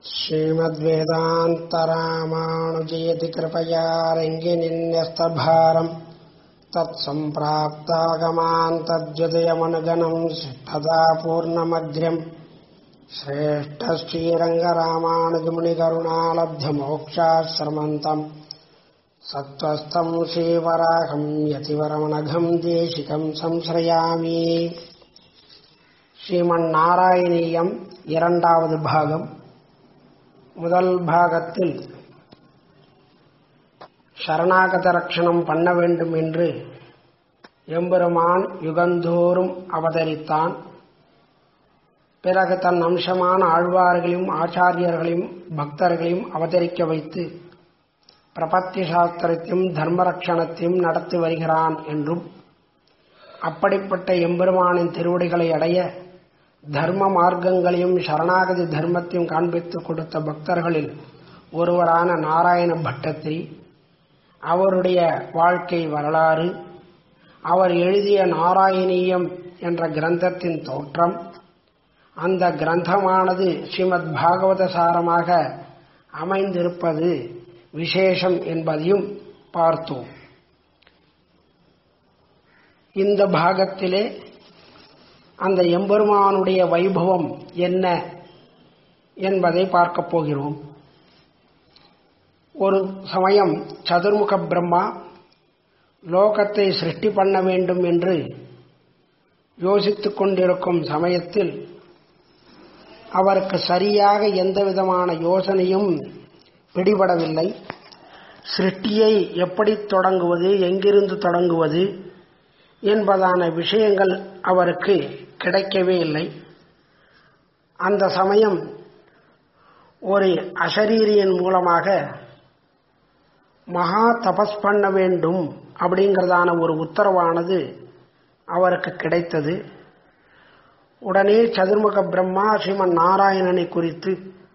श्रीमद्वेदान्तरामानुजयति कृपया रङ्गिनिन्यस्तभारम् तत्सम्प्राप्तागमान् तद्युदयमनुगणम् शिष्ठता पूर्णमध्यम् श्रेष्ठश्रीरङ्गरामानुजमुनिकरुणालब्धमोक्षाश्रमन्तम् सत्त्वस्थम् श्रीवराहम् यतिवरमनघम् देशिकम् संश्रयामि ஸ்ரீமன்னாராயணீயம் இரண்டாவது பாகம் முதல் பாகத்தில் சரணாகத ரட்சணம் பண்ண வேண்டும் என்று எம்பெருமான் யுகந்தோறும் அவதரித்தான் பிறகு தன் அம்சமான ஆழ்வார்களையும் ஆச்சாரியர்களையும் பக்தர்களையும் அவதரிக்க வைத்து பிரபத்தி சாஸ்திரத்தையும் தர்மரட்சணத்தையும் நடத்தி வருகிறான் என்றும் அப்படிப்பட்ட எம்பெருமானின் திருவடிகளை அடைய தர்ம மார்க்கங்களையும் சரணாகதி தர்மத்தையும் காண்பித்து கொடுத்த பக்தர்களில் ஒருவரான நாராயண பட்டத்திரி அவருடைய வாழ்க்கை வரலாறு அவர் எழுதிய நாராயணீயம் என்ற கிரந்தத்தின் தோற்றம் அந்த கிரந்தமானது ஸ்ரீமத் பாகவத சாரமாக அமைந்திருப்பது விசேஷம் என்பதையும் பார்த்தோம் இந்த பாகத்திலே அந்த எம்பெருமானுடைய வைபவம் என்ன என்பதை பார்க்கப் போகிறோம் ஒரு சமயம் சதுர்முக பிரம்மா லோகத்தை சிருஷ்டி பண்ண வேண்டும் என்று யோசித்துக் கொண்டிருக்கும் சமயத்தில் அவருக்கு சரியாக எந்த விதமான யோசனையும் பிடிபடவில்லை சிருஷ்டியை எப்படி தொடங்குவது எங்கிருந்து தொடங்குவது என்பதான விஷயங்கள் அவருக்கு கிடைக்கவே இல்லை அந்த சமயம் ஒரு அசரீரியின் மூலமாக மகா தபஸ் பண்ண வேண்டும் அப்படிங்கிறதான ஒரு உத்தரவானது அவருக்கு கிடைத்தது உடனே சதுர்முக பிரம்மா ஸ்ரீமன் நாராயணனை குறித்து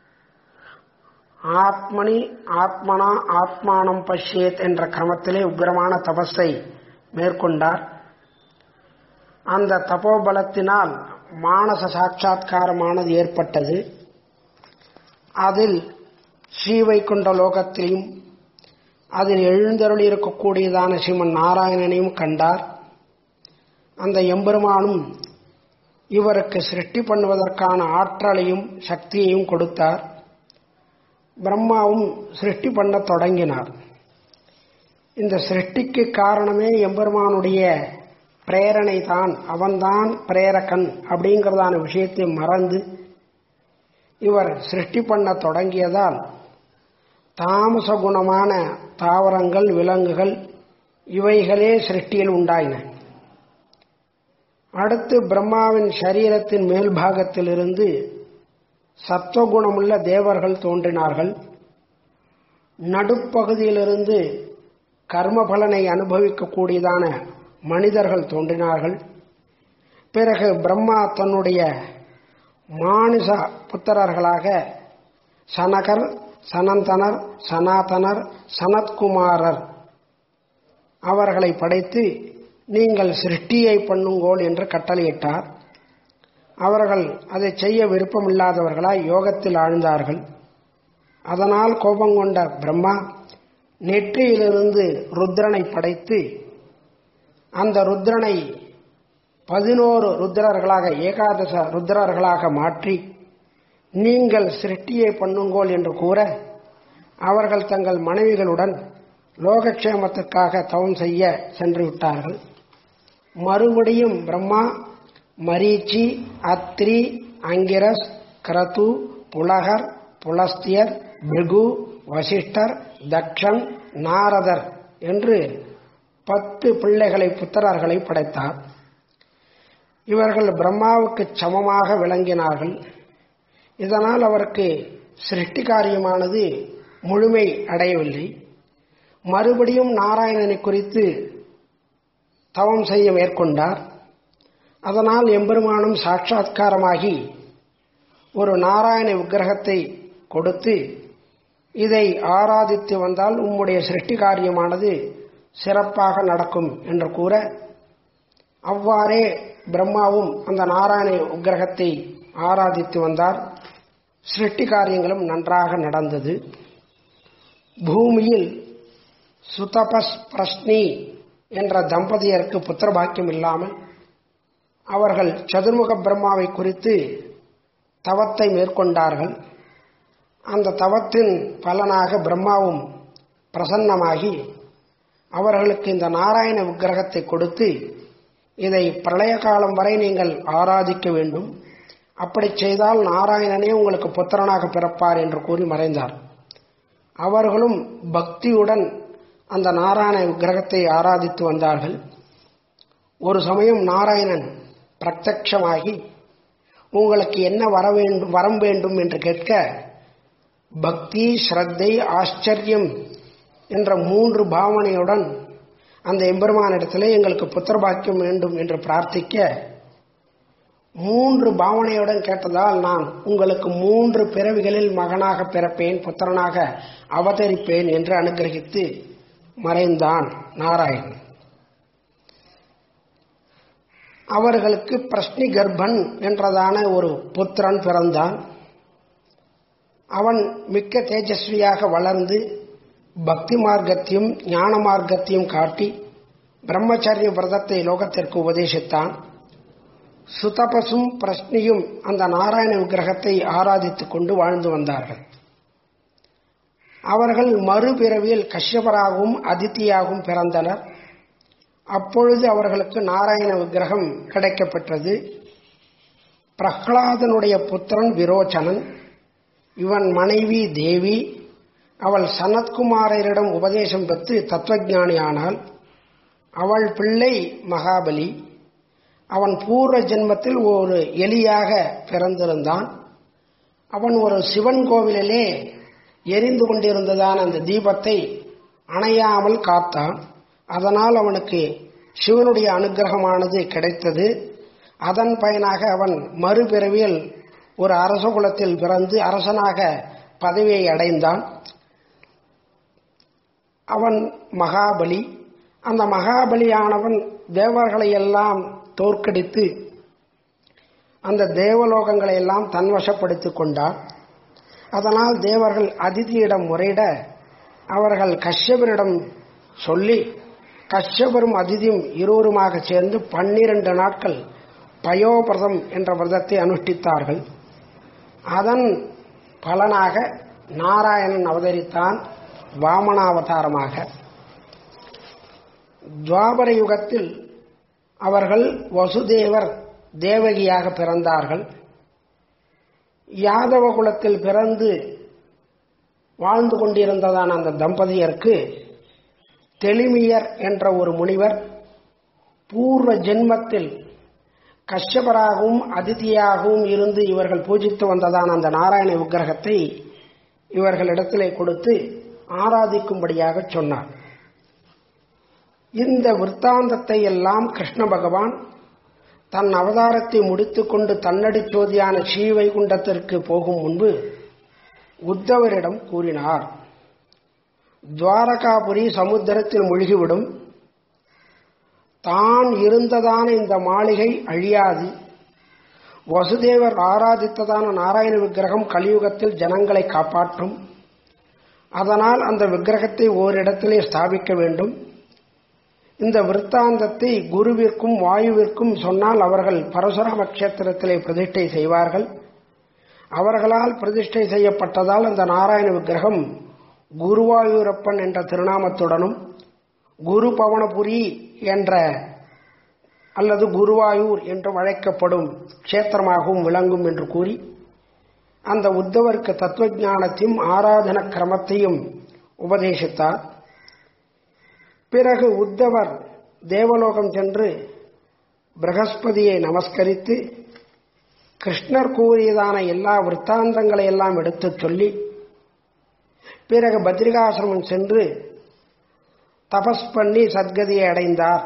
ஆத்மனி ஆத்மனா ஆத்மானம் பஷ்யேத் என்ற கிரமத்திலே உக்ரமான தபஸை மேற்கொண்டார் அந்த தபோபலத்தினால் மானச சாட்சா்காரமானது ஏற்பட்டது அதில் ஸ்ரீவைகுண்ட லோகத்திலையும் அதில் எழுந்தருளி இருக்கக்கூடியதான ஸ்ரீமன் நாராயணனையும் கண்டார் அந்த எம்பெருமானும் இவருக்கு சிருஷ்டி பண்ணுவதற்கான ஆற்றலையும் சக்தியையும் கொடுத்தார் பிரம்மாவும் சிருஷ்டி பண்ண தொடங்கினார் இந்த சிருஷ்டிக்கு காரணமே எம்பெருமானுடைய பிரேரணை தான் அவன்தான் பிரேரகன் அப்படிங்கிறதான விஷயத்தை மறந்து இவர் சிருஷ்டி பண்ண தொடங்கியதால் தாமச குணமான தாவரங்கள் விலங்குகள் இவைகளே சிருஷ்டியில் உண்டாயின அடுத்து பிரம்மாவின் சரீரத்தின் மேல் பாகத்திலிருந்து சத்துவகுணமுள்ள தேவர்கள் தோன்றினார்கள் நடுப்பகுதியிலிருந்து கர்ம பலனை அனுபவிக்கக்கூடியதான மனிதர்கள் தோன்றினார்கள் பிறகு பிரம்மா தன்னுடைய மானுச புத்திரர்களாக சனகர் சனந்தனர் சனாதனர் சனத்குமாரர் அவர்களை படைத்து நீங்கள் சிருஷ்டியை பண்ணுங்கோள் என்று கட்டளையிட்டார் அவர்கள் அதை செய்ய விருப்பமில்லாதவர்களாய் யோகத்தில் ஆழ்ந்தார்கள் அதனால் கோபம் கொண்ட பிரம்மா நெற்றியிலிருந்து ருத்ரனை படைத்து அந்த ருத்ரனை பதினோரு ருத்ரர்களாக ஏகாதச ருத்ரர்களாக மாற்றி நீங்கள் சிருஷ்டியை பண்ணுங்கோள் என்று கூற அவர்கள் தங்கள் மனைவிகளுடன் லோகக்ஷேமத்திற்காக தவம் செய்ய சென்று விட்டார்கள் மறுபடியும் பிரம்மா மரீச்சி அத்ரி அங்கிரஸ் கிரது புலகர் புலஸ்தியர் பிருகு வசிஷ்டர் தக்ஷன் நாரதர் என்று பத்து பிள்ளைகளை புத்திரர்களை படைத்தார் இவர்கள் பிரம்மாவுக்கு சமமாக விளங்கினார்கள் இதனால் அவருக்கு சிருஷ்டி காரியமானது முழுமை அடையவில்லை மறுபடியும் நாராயணனை குறித்து தவம் செய்ய மேற்கொண்டார் அதனால் எம்பெருமானும் சாட்சாத்காரமாகி ஒரு நாராயண விக்கிரகத்தை கொடுத்து இதை ஆராதித்து வந்தால் உம்முடைய சிருஷ்டி காரியமானது சிறப்பாக நடக்கும் என்று கூற அவ்வாறே பிரம்மாவும் அந்த நாராயண உக்கிரகத்தை ஆராதித்து வந்தார் சிருஷ்டி காரியங்களும் நன்றாக நடந்தது பூமியில் சுதபஸ் பிரஸ்னி என்ற தம்பதியருக்கு புத்திர பாக்கியம் இல்லாமல் அவர்கள் சதுர்முக பிரம்மாவை குறித்து தவத்தை மேற்கொண்டார்கள் அந்த தவத்தின் பலனாக பிரம்மாவும் பிரசன்னமாகி அவர்களுக்கு இந்த நாராயண விக்கிரகத்தை கொடுத்து இதை பிரளய காலம் வரை நீங்கள் ஆராதிக்க வேண்டும் அப்படி செய்தால் நாராயணனே உங்களுக்கு புத்திரனாக பிறப்பார் என்று கூறி மறைந்தார் அவர்களும் பக்தியுடன் அந்த நாராயண விக்கிரகத்தை ஆராதித்து வந்தார்கள் ஒரு சமயம் நாராயணன் பிரத்யட்சமாகி உங்களுக்கு என்ன வர வேண்டும் வரம் வேண்டும் என்று கேட்க பக்தி ஸ்ரத்தை ஆச்சரியம் என்ற மூன்று பாவனையுடன் அந்த எம்பெருமானிடத்திலே எங்களுக்கு புத்திர பாக்கியம் வேண்டும் என்று பிரார்த்திக்க மூன்று பாவனையுடன் கேட்டதால் நான் உங்களுக்கு மூன்று பிறவிகளில் மகனாக பிறப்பேன் புத்திரனாக அவதரிப்பேன் என்று அனுகிரகித்து மறைந்தான் நாராயணன் அவர்களுக்கு பிரஷ்னி கர்ப்பன் என்றதான ஒரு புத்திரன் பிறந்தான் அவன் மிக்க தேஜஸ்வியாக வளர்ந்து பக்தி மார்க்கத்தையும் ஞான மார்க்கத்தையும் காட்டி பிரம்மச்சரிய விரதத்தை லோகத்திற்கு உபதேசித்தான் சுதபசும் பிரஷ்னியும் அந்த நாராயண விக்கிரகத்தை ஆராதித்துக் கொண்டு வாழ்ந்து வந்தார்கள் அவர்கள் மறுபிறவியில் கஷ்யபராகவும் அதித்தியாகவும் பிறந்தனர் அப்பொழுது அவர்களுக்கு நாராயண விக்கிரகம் கிடைக்கப்பெற்றது பிரஹ்லாதனுடைய புத்திரன் விரோச்சனன் இவன் மனைவி தேவி அவள் சனத்குமாரரிடம் உபதேசம் பெற்று தத்துவஞானியானாள் அவள் பிள்ளை மகாபலி அவன் பூர்வ ஜென்மத்தில் ஒரு எலியாக பிறந்திருந்தான் அவன் ஒரு சிவன் கோவிலிலே எரிந்து கொண்டிருந்ததான அந்த தீபத்தை அணையாமல் காத்தான் அதனால் அவனுக்கு சிவனுடைய அனுகிரகமானது கிடைத்தது அதன் பயனாக அவன் மறுபிறவியில் ஒரு அரச குலத்தில் பிறந்து அரசனாக பதவியை அடைந்தான் அவன் மகாபலி அந்த மகாபலியானவன் தேவர்களை எல்லாம் தோற்கடித்து அந்த தேவலோகங்களை எல்லாம் தன்வசப்படுத்திக் கொண்டான் அதனால் தேவர்கள் அதிதியிடம் முறையிட அவர்கள் கஷ்யபரிடம் சொல்லி கஷ்யபரும் அதிதியும் இருவருமாக சேர்ந்து பன்னிரண்டு நாட்கள் பயோபிரதம் என்ற விரதத்தை அனுஷ்டித்தார்கள் அதன் பலனாக நாராயணன் அவதரித்தான் வாமனாவதாரமாக துவாபர யுகத்தில் அவர்கள் வசுதேவர் தேவகியாக பிறந்தார்கள் யாதவ குலத்தில் பிறந்து வாழ்ந்து கொண்டிருந்ததான அந்த தம்பதியருக்கு தெளிமியர் என்ற ஒரு முனிவர் பூர்வ ஜென்மத்தில் கஷ்யபராகவும் அதிதியாகவும் இருந்து இவர்கள் பூஜித்து வந்ததான அந்த நாராயண விக்கிரகத்தை இவர்களிடத்திலே கொடுத்து ஆராதிக்கும்படியாக சொன்னார் இந்த விற்த்தாந்தத்தை எல்லாம் கிருஷ்ண பகவான் தன் அவதாரத்தை முடித்துக்கொண்டு தன்னடி சோதியான ஸ்ரீவைகுண்டத்திற்கு போகும் முன்பு உத்தவரிடம் கூறினார் துவாரகாபுரி சமுத்திரத்தில் மூழ்கிவிடும் தான் இருந்ததான இந்த மாளிகை அழியாது வசுதேவர் ஆராதித்ததான நாராயண விக்கிரகம் கலியுகத்தில் ஜனங்களை காப்பாற்றும் அதனால் அந்த விக்கிரகத்தை ஓரிடத்திலே ஸ்தாபிக்க வேண்டும் இந்த விற்த்தாந்தத்தை குருவிற்கும் வாயுவிற்கும் சொன்னால் அவர்கள் பரசுராம கஷேத்திரத்திலே பிரதிஷ்டை செய்வார்கள் அவர்களால் பிரதிஷ்டை செய்யப்பட்டதால் அந்த நாராயண விக்கிரகம் குருவாயூரப்பன் என்ற திருநாமத்துடனும் குரு பவனபுரி என்ற அல்லது குருவாயூர் என்றும் அழைக்கப்படும் க்ஷேத்திரமாகவும் விளங்கும் என்று கூறி அந்த உத்தவருக்கு தத்துவஞானத்தையும் ஆராதன கிரமத்தையும் உபதேசித்தார் பிறகு உத்தவர் தேவலோகம் சென்று பிரகஸ்பதியை நமஸ்கரித்து கிருஷ்ணர் கூறியதான எல்லா விற்த்தாந்தங்களை எல்லாம் எடுத்துச் சொல்லி பிறகு பத்ரிகாசிரமம் சென்று தபஸ் பண்ணி சத்கதியை அடைந்தார்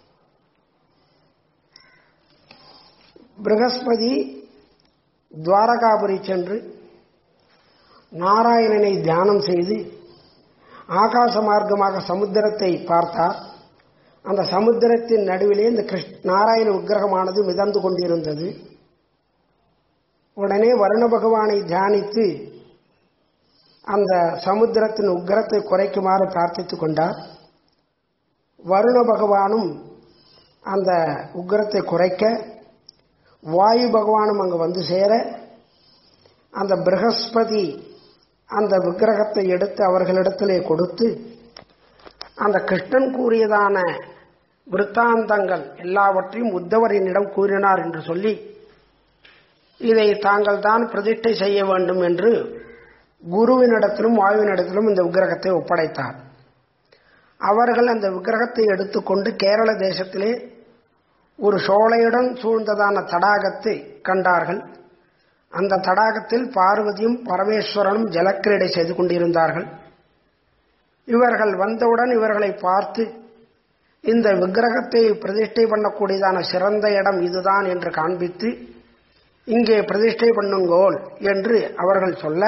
பிரகஸ்பதி துவாரகாபுரி சென்று நாராயணனை தியானம் செய்து ஆகாச மார்க்கமாக சமுத்திரத்தை பார்த்தார் அந்த சமுத்திரத்தின் நடுவிலே இந்த கிருஷ்ண நாராயண விக்கிரகமானது மிதந்து கொண்டிருந்தது உடனே வருண பகவானை தியானித்து அந்த சமுத்திரத்தின் உக்கிரத்தை குறைக்குமாறு பிரார்த்தித்துக் கொண்டார் வருண பகவானும் அந்த உக்கிரத்தை குறைக்க வாயு பகவானும் அங்கு வந்து சேர அந்த பிரகஸ்பதி அந்த விக்கிரகத்தை எடுத்து அவர்களிடத்திலே கொடுத்து அந்த கிருஷ்ணன் கூறியதான விருத்தாந்தங்கள் எல்லாவற்றையும் உத்தவரினிடம் கூறினார் என்று சொல்லி இதை தாங்கள் தான் பிரதிஷ்டை செய்ய வேண்டும் என்று குருவினிடத்திலும் வாயுவினிடத்திலும் இந்த விக்கிரகத்தை ஒப்படைத்தார் அவர்கள் அந்த விக்கிரகத்தை எடுத்துக்கொண்டு கேரள தேசத்திலே ஒரு சோலையுடன் சூழ்ந்ததான தடாகத்தை கண்டார்கள் அந்த தடாகத்தில் பார்வதியும் பரமேஸ்வரனும் ஜலக்கிரீடை செய்து கொண்டிருந்தார்கள் இவர்கள் வந்தவுடன் இவர்களை பார்த்து இந்த விக்கிரகத்தை பிரதிஷ்டை பண்ணக்கூடியதான சிறந்த இடம் இதுதான் என்று காண்பித்து இங்கே பிரதிஷ்டை பண்ணுங்கோல் என்று அவர்கள் சொல்ல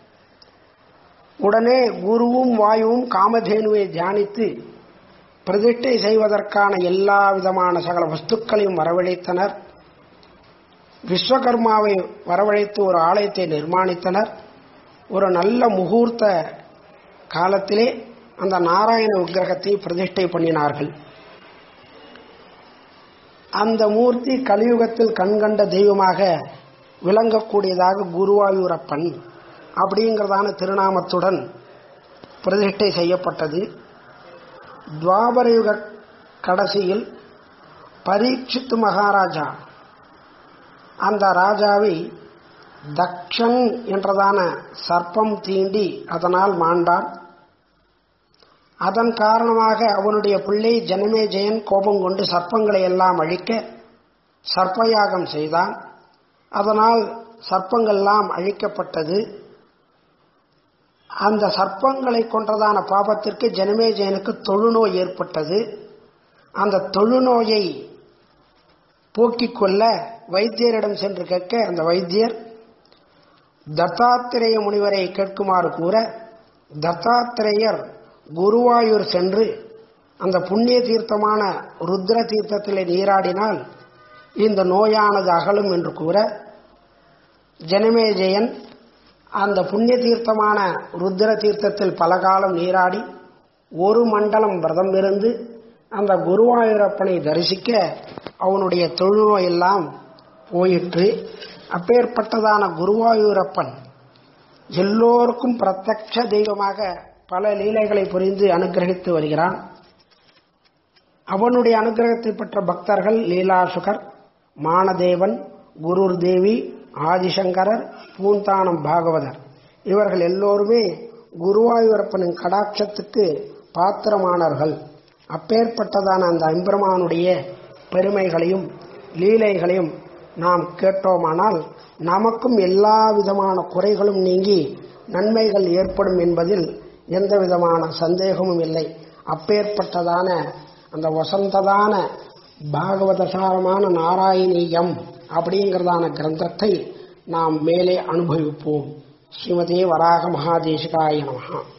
உடனே குருவும் வாயுவும் காமதேனுவை தியானித்து பிரதிஷ்டை செய்வதற்கான எல்லா விதமான சகல வஸ்துக்களையும் வரவழைத்தனர் விஸ்வகர்மாவை வரவழைத்து ஒரு ஆலயத்தை நிர்மாணித்தனர் ஒரு நல்ல முகூர்த்த காலத்திலே அந்த நாராயண விக்கிரகத்தை பிரதிஷ்டை பண்ணினார்கள் அந்த மூர்த்தி கலியுகத்தில் கண்கண்ட தெய்வமாக விளங்கக்கூடியதாக குருவாயூரப்பன் அப்படிங்கிறதான திருநாமத்துடன் பிரதிஷ்டை செய்யப்பட்டது துவாபர யுக கடைசியில் பரீட்சித்து மகாராஜா அந்த ராஜாவை தக்ஷன் என்றதான சர்ப்பம் தீண்டி அதனால் மாண்டார் அதன் காரணமாக அவனுடைய பிள்ளை ஜனமேஜயன் கோபம் கொண்டு சர்ப்பங்களை எல்லாம் அழிக்க சர்ப்பயாகம் செய்தான் அதனால் சர்ப்பங்கள்லாம் அழிக்கப்பட்டது அந்த சர்ப்பங்களை கொன்றதான பாபத்திற்கு ஜனமேஜயனுக்கு தொழுநோய் ஏற்பட்டது அந்த தொழுநோயை போக்கிக் கொள்ள வைத்தியரிடம் சென்று கேட்க அந்த வைத்தியர் தத்தாத்திரேய முனிவரை கேட்குமாறு கூற தத்தாத்திரேயர் குருவாயூர் சென்று அந்த புண்ணிய தீர்த்தமான ருத்ர தீர்த்தத்திலே நீராடினால் இந்த நோயானது அகலும் என்று கூற ஜனமேஜயன் அந்த புண்ணிய தீர்த்தமான ருத்ர தீர்த்தத்தில் பல காலம் நீராடி ஒரு மண்டலம் விரதம் இருந்து அந்த குருவாயூரப்பனை தரிசிக்க அவனுடைய தொழுநோய் எல்லாம் போயிற்று அப்பேற்பட்டதான குருவாயூரப்பன் எல்லோருக்கும் பிரத்யக்ஷ தெய்வமாக பல லீலைகளை புரிந்து அனுகிரகித்து வருகிறான் அவனுடைய அனுகிரகத்தை பெற்ற பக்தர்கள் லீலாசுகர் மானதேவன் குருர் தேவி ஆதிசங்கரர் பூந்தானம் பாகவதர் இவர்கள் எல்லோருமே குருவாயூரப்பனின் கடாட்சத்துக்கு பாத்திரமானவர்கள் அப்பேற்பட்டதான அந்த எம்பெருமானுடைய பெருமைகளையும் லீலைகளையும் நாம் கேட்டோமானால் நமக்கும் எல்லா விதமான குறைகளும் நீங்கி நன்மைகள் ஏற்படும் என்பதில் எந்த விதமான சந்தேகமும் இல்லை அப்பேற்பட்டதான அந்த வசந்ததான பாகவதசாரமான நாராயணீயம் அப்படிங்கிறதான கிரந்தத்தை நாம் மேலே அனுபவிப்போம் ஸ்ரீமதே வராக மகாதேசிகாய நமகா